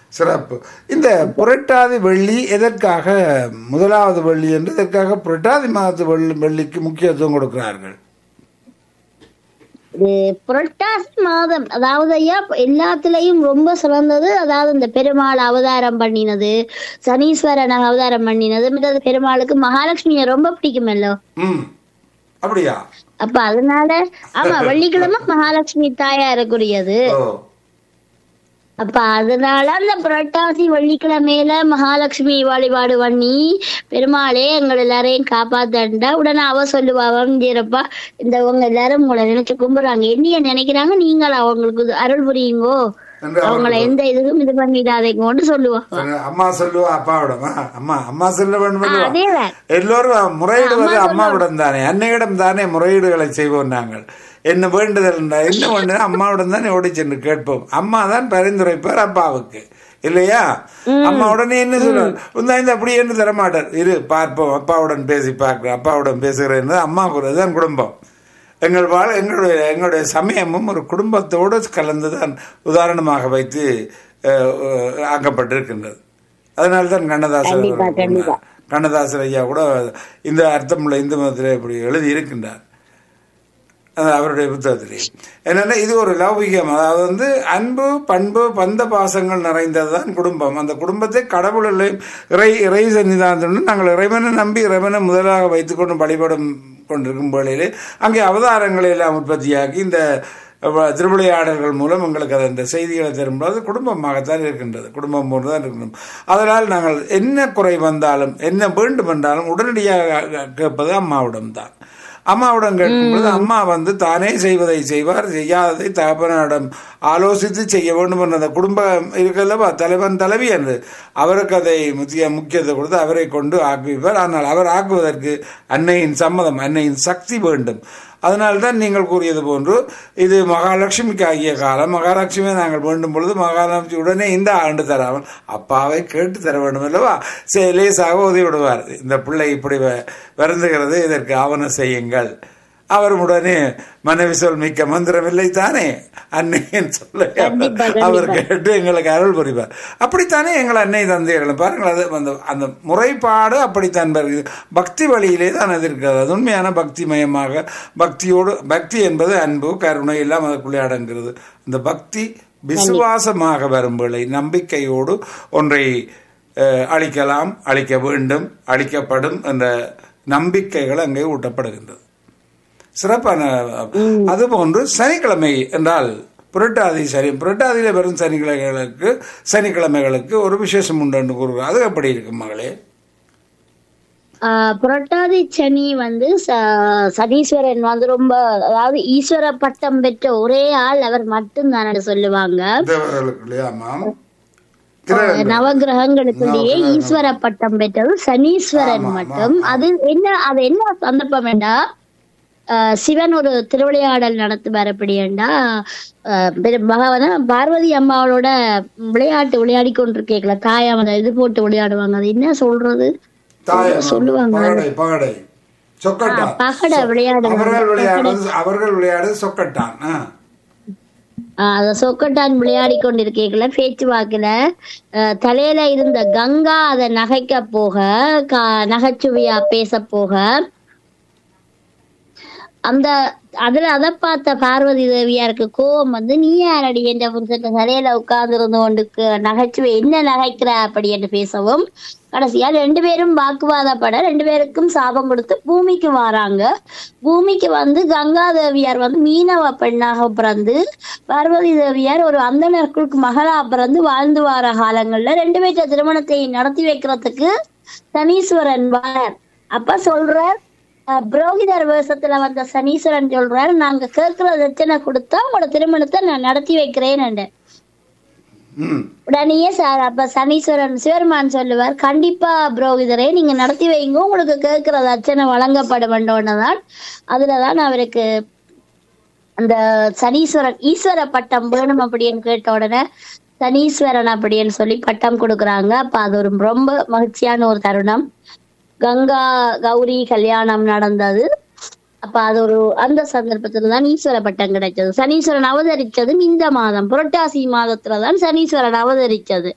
சிறப்பு இந்த புரட்டாதி வெள்ளி எதற்காக முதலாவது வெள்ளி என்று எதற்காக புரட்டாதி மாதத்து வெள்ளி வெள்ளிக்கு முக்கியத்துவம் கொடுக்கிறார்கள் இது புரட்டாசி மாதம் அதாவது ஐயா எல்லாத்துலயும் ரொம்ப சிறந்தது அதாவது இந்த பெருமாள் அவதாரம் பண்ணினது சனீஸ்வரன் அவதாரம் பண்ணினது மற்றது பெருமாளுக்கு மகாலட்சுமியை ரொம்ப பிடிக்குமல்லோ ம் அப்படியா அப்ப அதனால ஆமா வெள்ளிக்கிழமை மகாலட்சுமி தாயாருக்குரியது ஓ அப்ப அதனால அந்த புரட்டாசி வெள்ளிக்கிழமையில மகாலட்சுமி வழிபாடு பண்ணி பெருமாளே எங்களை எல்லாரையும் காப்பாத்தண்டா உடனே அவ சொல்லுவா வந்திரப்பா இந்த உங்க எல்லாரும் உங்களை நினைச்சு கும்பிடுறாங்க என்னைய நினைக்கிறாங்க நீங்கள் அவங்களுக்கு இது அருள் புரியுங்கோ என்று அவங்கள எந்த இதுக்கும் இது பண்ணிடாதீங்கன்னு சொல்லுவா அவர்கள் அம்மா சொல்லுவா அப்பாவிடம் ஆ, அம்மா அம்மா சொல்ல வேண்டும் ஆ, அல்லவா? அதேதான் எல்லோரும் முறையிடுவது அம்மாவிடம் தானே அன்னையிடம் தானே முறையீடுகளை செய்வோம் நாங்கள் என்ன வேண்டுதல் என்றால் என்ன வேண்டுதல் அம்மாவிடம் தானே ஓடி சென்று கேட்போம் அம்மா தான் பரிந்துரைப்பார் அப்பாவுக்கு இல்லையா அம்மா உடனே என்ன சொல்லுவார் உந்தா இந்த அப்படி என்று தரமாட்டார் இரு பார்ப்போம் அப்பாவுடன் பேசி பார்க்கிறேன் அப்பாவுடன் பேசுகிறேன் அம்மா தான் குடும்பம் எங்கள் வாழ் எங்களுடைய எங்களுடைய சமயமும் ஒரு குடும்பத்தோடு கலந்து தான் உதாரணமாக வைத்து அஹ், அஹ், ஆக்கப்பட்டிருக்கின்றது அதனால தான் கண்ணதாசன் கண்டிப்பா, அவர்கள் கண்டிப்பா. கூறினார். கண்ணதாசன் ஐயா கூட இந்த அர்த்தமுள்ள இந்து மதத்தில் இப்படி எழுதி இருக்கின்றார் அது அவருடைய புத்தகத்திலே என்னன்னா இது ஒரு லௌகிகம் அதாவது வந்து அன்பு பண்பு பந்த பாசங்கள் நிறைந்தது தான் குடும்பம் அந்த குடும்பத்தை கடவுளில் இறை இறை சன்னிதானத்துடன் நாங்கள் இறைவனை நம்பி இறைவனை முதலாக வைத்துக்கொண்டு வழிபடும் கொண்டிருக்கும் வேளையிலே அங்கே அவதாரங்களை எல்லாம் உற்பத்தியாக்கி இந்த வ- திருவிளையாடல்கள் மூலம் எங்களுக்கு அது அந்த செய்திகளை தரும்போது குடும்பமாகத்தான் இருக்கின்றது குடும்பம் போன்று தான் இருக்கணும் அதனால் நாங்கள் என்ன குறை வந்தாலும் என்ன வேண்டும் என்றாலும் உடனடியாக கேட்பது அம்மாவிடம் தான் அம்மாவிடம் கேட்கும்போது அம்மா வந்து தானே செய்வதை செய்வார் செய்யாததை தகப்பனிடம் ஆலோசித்து செய்ய வேண்டும் என்ற அந்த குடும்பம் இருக்கல்லவா தலைவன் தலைவி என்று அவருக்கு அதை முக்கிய முக்கியத்தை கொடுத்து அவரை கொண்டு ஆக்குவிப்பார் ஆனால் அவர் ஆக்குவதற்கு அன்னையின் சம்மதம் அன்னையின் சக்தி வேண்டும் அதனால்தான் நீங்கள் கூறியது போன்று இது மகாலட்சுமிக்கு ஆகிய காலம் மகாலட்சுமியை நாங்கள் வேண்டும் பொழுது மகாலட்சுமி உடனே இந்த ஆண்டு தராமல் அப்பாவை கேட்டு தர வேண்டும் அல்லவா சரி லேசாக உதவி விடுவார் இந்த பிள்ளை இப்படி வ- வருந்துகிறது இதற்கு ஆவணம் செய்யுங்கள் அவர் உடனே மனைவி சொல் மிக்க மந்திரமில்லை தானே அன்னையின் சொல்ல கண்டிப்பா, கண்டிப்பா. அவர் கேட்டு எங்களுக்கு அருள் புரிவார் அப்படித்தானே எங்கள் அன்னை தந்தைகளும் பாருங்கள் அது அந்த அந்த முறைப்பாடு அப்படித்தான் வருகிறது பக்தி வழியிலே தான் அது இருக்கிறது அது உண்மையான பக்தி மயமாக பக்தியோடு பக்தி என்பது அன்பு கருணை எல்லாம் அதுக்குள்ளே அடங்குகிறது அந்த பக்தி விசுவாசமாக வரும் வேளை நம்பிக்கையோடு ஒன்றை அஹ், அழிக்கலாம் அழிக்க வேண்டும் அழிக்கப்படும் என்ற நம்பிக்கைகள் அங்கே ஊட்டப்படுகின்றது சிறப்பான அதுபோன்று சனிக்கிழமை என்றால் புரட்டாதி சனி புரட்டாதியில வரும் சனிக்கிழமைகளுக்கு சனிக்கிழமைகளுக்கு ஒரு விசேஷம் உண்டு என்று கூறுகிறார் அது எப்படி இருக்கு மகளே ஆஹ் புரட்டாதி சனி வந்து ச- சனீஸ்வரன் வந்து ரொம்ப அதாவது ஈஸ்வர பட்டம் பெற்ற ஒரே ஆள் அவர் மட்டும்தான் சொல்லுவாங்க தேவர்களுக்கு இல்லையா மேம் திரு நவகிரகங்களுக்குள்ளேயே நவகிரகம். ஈஸ்வர பட்டம் பெற்றது சனீஸ்வரன் ஆமா, மட்டும் ஆமா. அது என்ன அது என்ன சந்தர்ப்பம் வேண்டா ஆஹ் சிவன் ஒரு திருவிளையாடல் நடத்துவார் அப்படின்னா பகவான பார்வதி அம்மாவோட விளையாட்டு விளையாடி கொண்டிருக்கேக்கல தாயம் அந்த இது போட்டு விளையாடுவாங்க அது என்ன சொல்றது தாயம் சொல்லுவாங்க. பகடை பகடை சொக்கட்டான் ஆ, பகடை விளையாடுவாங்க. அவர்கள் விளையாடுறது அவர்கள் விளையாடுறது சொக்கட்டான் ஆ. ஆஹ் அத சொக்கட்டான் விளையாடி கொண்டிருக்கீங்கள பேச்சுவாக்குல அஹ், தலையில இருந்த கங்கா அதை நகைக்க போக கா- நகைச்சுவையா பேச போக அந்த அதுல அதை பார்த்த பார்வதி தேவியாருக்கு கோபம் வந்து நீ யாரடி என்ற புருஷன் தலையில உட்கார்ந்து இருந்து கொண்டு க- நகைச்சுவை என்ன நகைக்கிற அப்படி என்று பேசவும் கடைசியா ரெண்டு பேரும் வாக்குவாதப்பட ரெண்டு பேருக்கும் சாபம் கொடுத்து பூமிக்கு வராங்க பூமிக்கு வந்து கங்கா தேவியார் வந்து மீனவ பெண்ணாக பிறந்து பார்வதி தேவியார் ஒரு அந்தனர்களுக்கு மகளா பிறந்து வாழ்ந்து வார காலங்கள்ல ரெண்டு பேர்த்த திருமணத்தை நடத்தி வைக்கிறதுக்கு சனீஸ்வரன் வார் அப்ப சொல்றார் அஹ், புரோகிதர் வேஷத்துல வந்த சனீஸ்வரன் சொல்றாரு நாங்க கேட்கிற தட்சணை கொடுத்தா உங்களோட திருமணத்தை நான் நடத்தி வைக்கிறேன் ம் உடனேயே சார் அப்ப சனீஸ்வரன் சிவருமான் சொல்லுவார் கண்டிப்பா புரோகிதரே நீங்க நடத்தி வைங்க உங்களுக்கு கேட்கிற அர்ச்சனை வழங்கப்பட வேண்டோன்னதான் அதுலதான் அவருக்கு அந்த சனீஸ்வரன் ஈஸ்வர பட்டம் வேணும் அப்படின்னு கேட்ட உடனே சனீஸ்வரன் அப்படின்னு சொல்லி பட்டம் கொடுக்குறாங்க அப்ப அது ஒரு ரொம்ப மகிழ்ச்சியான ஒரு தருணம் கங்கா கௌரி கல்யாணம் நடந்தது அப்ப அது ஒரு அந்த சந்தர்ப்பத்துல தான் ஈஸ்வர பட்டம் கிடைச்சது சனீஸ்வரன் அவதரிச்சதும் இந்த மாதம் புரட்டாசி மாதத்துல தான் சனீஸ்வரன் அவதரிச்சது